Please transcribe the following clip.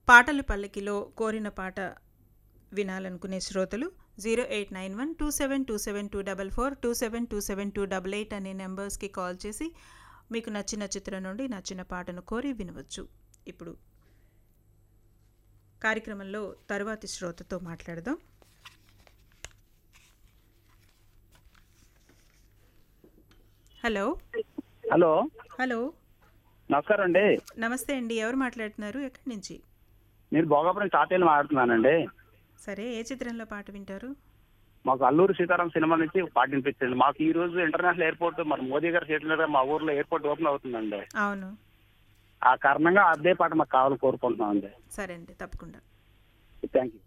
పాటల పల్లకిలో కోరిన పాట వినాలనుకునే శ్రోతలు zero eight nine one two seven two seven two double four two seven two seven two double eight అనే నెంబర్స్కి కాల్ చేసి మీకు నచ్చిన చిత్రం నుండి నచ్చిన పాటను కోరి వినవచ్చు ఇప్పుడు కార్యక్రమంలో తరువాతి శ్రోతతో మాట్లాడదాం హలో హలో హలో నమస్కారం అండి నమస్తే అండి ఎవరు మాట్లాడుతున్నారు ఎక్కడి నుంచి నేను భోగాపురం తాతయ్యలు మాట్లాడుతున్నానండి సరే ఏ చిత్రంలో పాట వింటారు మాకు అల్లూరు సీతారాం సినిమా నుంచి పాట వినిపించండి మాకు ఈ రోజు ఇంటర్నేషనల్ ఎయిర్పోర్ట్ మరి మోదీ గారు సెటిల్ మా ఊర్లో ఎయిర్పోర్ట్ ఓపెన్ అవుతుందండి అవును ఆ కారణంగా అదే పాట మాకు కావాలని కోరుకుంటున్నాం అండి సరే అండి తప్పకుండా థ్యాంక్ యూ